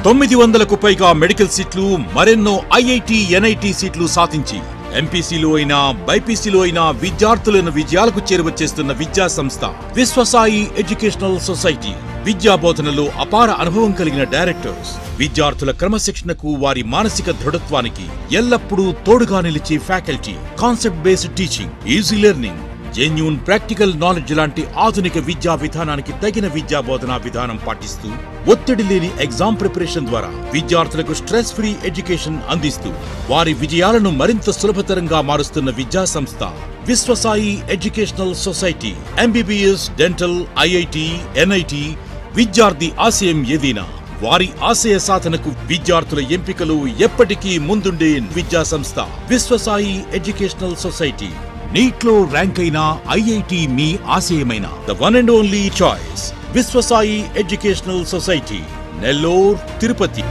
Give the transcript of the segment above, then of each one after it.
తొమ్మిది వందలకు పైగా మెడికల్ సీట్లు మరెన్నో ఐఐటి ఎన్ఐటి సీట్లు సాధించి ఎంపీసీలో అయినా బైపీసీలో అయినా విద్యార్థులను విజయాలకు చేరువచ్చేస్తున్న విద్యా సంస్థ విశ్వసాయి ఎడ్యుకేషనల్ సొసైటీ విద్యా బోధనలో అపార అనుభవం కలిగిన డైరెక్టర్స్ విద్యార్థుల క్రమశిక్షణకు వారి మానసిక దృఢత్వానికి ఎల్లప్పుడూ తోడుగా నిలిచే faculty concept based teaching easy learning genuine practical knowledge లాంటి ఆధునిక విద్యా విధానానికి తగిన విద్యా బోధనా విధానం పాటిస్తూ ఒత్తిడి లేని ఎగ్జామ్ ప్రిపరేషన్ ద్వారా విద్యార్థులకు స్ట్రెస్ ఫ్రీ ఎడ్యుకేషన్ అందిస్తూ వారి విజయాలను మరింత సులభతరంగా మారుస్తున్న విద్యా సంస్థ Vishwasai educational society MBBS dental IIT NIT విద్యార్థి ఆశయం ఏదైనా వారి ఆశయ సాధనకు విద్యార్థుల ఎంపికలు ఎప్పటికీ ముందుండే విద్యా సంస్థ విశ్వసాయి ఎడ్యుకేషనల్ సొసైటీ నీట్లో ర్యాంక్ అయిన ఐఐటి మీ ఆశయమైన the one and only choice Vishwasai educational society Nellore Tirupati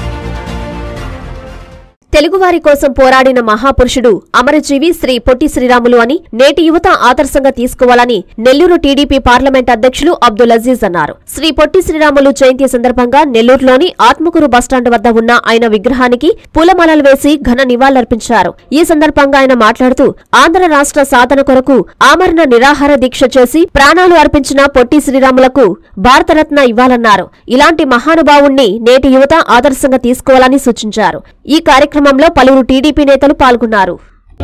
తెలుగువారి కోసం పోరాడిన మహాపురుషుడు అమరజీవి శ్రీ పొట్టి శ్రీరాములు అని నేటి యువత ఆదర్శంగా తీసుకోవాలని నెల్లూరు టీడీపీ పార్లమెంట్ అధ్యక్షులు అబ్దుల్ అజీజ్ అన్నారు శ్రీ పొట్టి శ్రీరాములు జయంతి సందర్భంగా నెల్లూరులోని ఆత్మకూరు బస్టాండ్ వద్ద ఉన్న ఆయన విగ్రహానికి పూలమాలలు వేసి ఘన నివాళులర్పించారు ఈ సందర్భంగా ఆయన మాట్లాడుతూ ఆంధ్ర రాష్ట్ర సాధన కొరకు ఆమరణ నిరాహార దీక్ష చేసి ప్రాణాలు అర్పించిన పొట్టి శ్రీరాములకు భారతరత్న ఇవ్వాలన్నారు ఇలాంటి మహానుభావుణ్ణి నేటి యువత ఆదర్శంగా తీసుకోవాలని సూచించారు ఈ కార్యక్రమంలో పలువురు టీడీపీ నేతలు పాల్గొన్నారు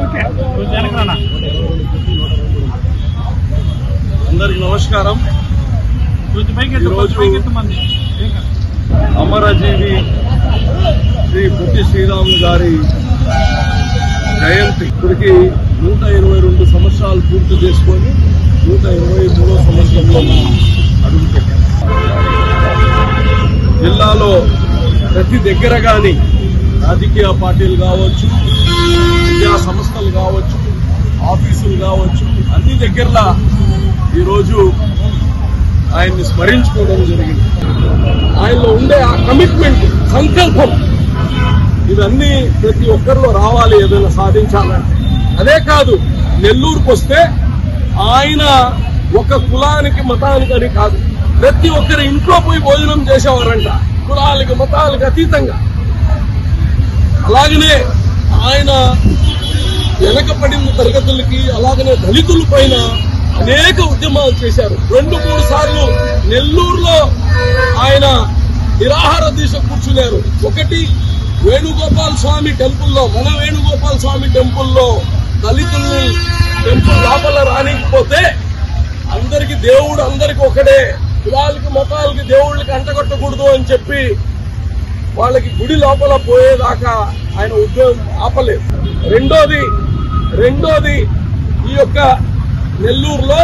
అందరికి నమస్కారం ఈరోజు అమరజీవి శ్రీ పొట్టి శ్రీరాములు గారి జయంతి ఇప్పటికి నూట ఇరవై రెండు సంవత్సరాలు పూర్తి చేసుకొని నూట ఇరవై మూడో సంవత్సరంలో మనం అడుగుపెట్టాం జిల్లాలో ప్రతి దగ్గర కానీ రాజకీయ పార్టీలు కావచ్చు విద్యా సంస్థలు కావచ్చు ఆఫీసులు కావచ్చు అన్ని దగ్గరలా ఈరోజు ఆయన్ని స్మరించుకోవడం జరిగింది ఆయనలో ఉండే ఆ కమిట్మెంట్ సంకల్పం ఇవన్నీ ప్రతి ఒక్కరిలో రావాలి ఏదైనా సాధించాలంటే అదే కాదు నెల్లూరుకు వస్తే ఆయన ఒక కులానికి మతానికి అని కాదు ప్రతి ఒక్కరి ఇంట్లో పోయి భోజనం చేసేవారంట కులాలకి మతాలకు అతీతంగా అలాగనే ఆయన వెనకబడిన తరగతులకి అలాగనే దళితుల పైన అనేక ఉద్యమాలు చేశారు రెండు మూడు సార్లు నెల్లూరులో ఆయన నిరాహార దీక్ష కూర్చున్నారు ఒకటి వేణుగోపాల్ స్వామి టెంపుల్లో మన వేణుగోపాల్ స్వామి టెంపుల్లో దళితుల్ని టెంపుల్ లోపల రానికపోతే అందరికి దేవుడు అందరికి ఒకటే కులాలకి మతాలకి దేవుళ్ళకి అంటగొట్టకూడదు అని చెప్పి వాళ్ళకి గుడి లోపల పోయేదాకా ఆయన ఉద్యోగం ఆపలేదు రెండోది రెండోది ఈ యొక్క నెల్లూరులో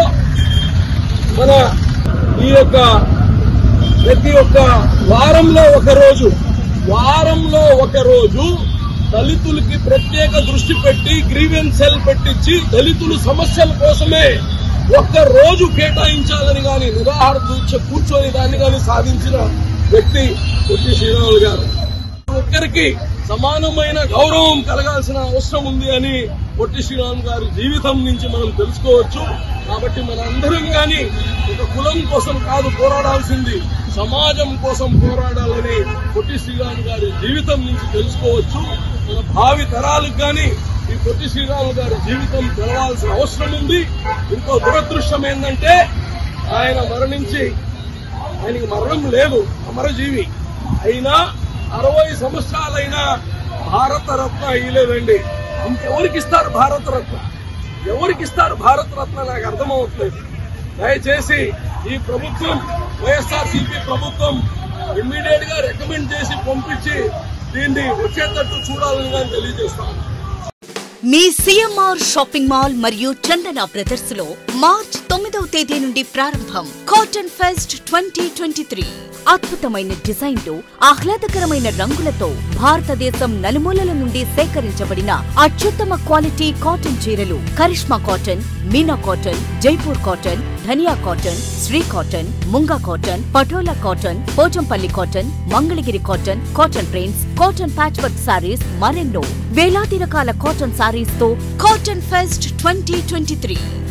మన ఈ యొక్క ప్రతి ఒక్క వారంలో ఒక రోజు వారంలో ఒక రోజు దళితులకి ప్రత్యేక దృష్టి పెట్టి గ్రీవెన్స్ సెల్ పెట్టించి దళితులు సమస్యల కోసమే ఒక్క రోజు కేటాయించాలని గాని నిరాహార దీక్ష కూర్చొని దాన్ని గాని సాధించిన వ్యక్తి పొట్టి శ్రీరాములు గారు ఒక్కరికి సమానమైన గౌరవం కలగాల్సిన అవసరం ఉంది అని పొట్టి శ్రీరామ్ గారి జీవితం నుంచి మనం తెలుసుకోవచ్చు కాబట్టి మనందరం గాని ఒక కులం కోసం కాదు పోరాడాల్సింది సమాజం కోసం పోరాడాలని పొట్టి శ్రీరామ్ గారి జీవితం నుంచి తెలుసుకోవచ్చు మన భావి తరాలకు గాని ఈ పొట్టి శ్రీరామ్ గారి జీవితం తెలవాల్సిన అవసరం ఉంది ఇంకో దురదృష్టం ఏంటంటే ఆయన మరణించి ఆయనకి మరణం లేదు అమరజీవి అయినా అరవై సంవత్సరాలైనా భారతరత్న ఇయ్యలేదండి ఇంకెవరికి ఇస్తారు భారతరత్న ఎవరికి ఇస్తారు భారతరత్న నాకు అర్థమవుతలేదు దయచేసి ఈ ప్రభుత్వం వైఎస్ఆర్సీపీ ప్రభుత్వం ఇమ్మీడియట్ గా రికమెండ్ చేసి పంపించి దీన్ని వచ్చేటట్టు చూడాలని నేను తెలియజేస్తాను మీ సిఎంఆర్ షాపింగ్ మాల్ మరియు చందన బ్రదర్స్ లో మార్చ్ తొమ్మిదవ తేదీ నుండి ప్రారంభం cotton fest twenty twenty three అద్భుతమైన డిజైన్లు ఆహ్లాదకరమైన రంగులతో భారతదేశం నలుమూలల నుండి సేకరించబడిన అత్యుత్తమ క్వాలిటీ కాటన్ చీరలు Karishma cotton Meena cotton Jaipur cotton Dhaniya cotton Shri cotton Munga cotton Patola cotton Pochampalli cotton Mangalagiri cotton cotton prints cotton patch work saris మరెన్నో వేలాది రకాల కాటన్ సారీస్ తో cotton fest twenty twenty three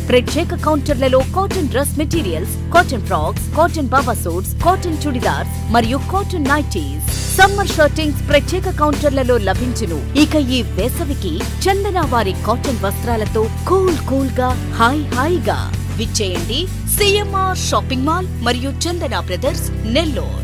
ప్రత్యేక కౌంటర్లలో cotton dress materials cotton frocks cotton baba suits cotton chudidars మరియు cotton nighties summer shirtings ప్రత్యేక కౌంటర్లలో లభించును ఇక ఈ వేసవికి చందన వారి కాటన్ వస్త్రాలతో కూల్ కూల్ గా హాయ్ హాయిగా విచ్చేయండి సిఎంఆర్ షాపింగ్ మాల్ మరియు చందన బ్రదర్స్ నెల్లూరు